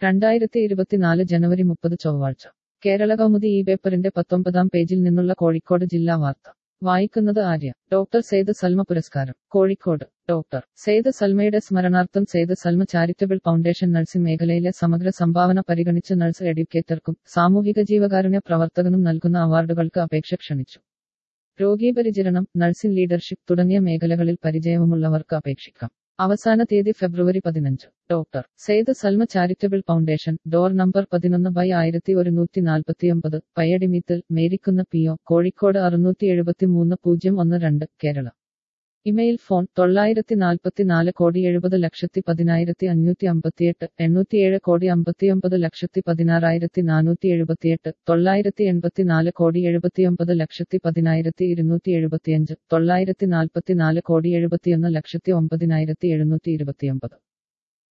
രണ്ടായിരത്തി ഇരുപത്തിനാല് ജനുവരി മുപ്പത് ചൊവ്വാഴ്ച കേരള കൗമുദി ഈ പേപ്പറിന്റെ പത്തൊമ്പതാം പേജിൽ നിന്നുള്ള കോഴിക്കോട് ജില്ലാ വാർത്ത വായിക്കുന്നത് ആര്യ ഡോക്ടർ സെയ്ദ് സൽമ പുരസ്കാരം കോഴിക്കോട് ഡോക്ടർ സെയ്ദ് സൽമയുടെ സ്മരണാർത്ഥം Syed Salma charitable foundation nursing മേഖലയിലെ സമഗ്ര സംഭാവന പരിഗണിച്ച് നഴ്സ് എഡ്യൂക്കേറ്റർക്കും സാമൂഹിക ജീവകാരുണ്യ പ്രവർത്തകനും നൽകുന്ന അവാർഡുകൾക്ക് അപേക്ഷ ക്ഷണിച്ചു രോഗീപരിചരണം നഴ്സിംഗ് ലീഡർഷിപ്പ് തുടങ്ങിയ മേഖലകളിൽ പരിചയവുമുള്ളവർക്ക് അപേക്ഷിക്കാം അവസാന തീയതി ഫെബ്രുവരി പതിനഞ്ച് doctor Syed Salma charitable foundation door number പതിനൊന്ന് ബൈ ആയിരത്തി ഒരുന്നൂറ്റി നാൽപ്പത്തിയൊമ്പത് പയ്യടിമിത്തൽ മേരിക്കുന്ന പി ഒ കോഴിക്കോട് അറുന്നൂറ്റി എഴുപത്തി മൂന്ന് പൂജ്യം ഒന്ന് രണ്ട് കേരള ഇമെയിൽ ഫോൺ തൊള്ളായിരത്തി നാൽപ്പത്തിനാല് കോടി എഴുപത് ലക്ഷത്തി പതിനായിരത്തി അഞ്ഞൂറ്റി അമ്പത്തിയെട്ട് എണ്ണൂറ്റിയേഴ് കോടി അമ്പത്തിയൊമ്പത് ലക്ഷത്തി പതിനാറായിരത്തി നാനൂറ്റി എഴുപത്തിയെട്ട് തൊള്ളായിരത്തി എൺപത്തിനാല് കോടി എഴുപത്തിയൊമ്പത് ലക്ഷത്തി പതിനായിരത്തി ഇരുന്നൂറ്റി എഴുപത്തിയഞ്ച് തൊള്ളായിരത്തി നാൽപ്പത്തിനാല് കോടി എഴുപത്തിയൊന്ന് ലക്ഷത്തി ഒമ്പതിനായിരത്തി എഴുന്നൂറ്റി ഇരുപത്തിയൊമ്പത്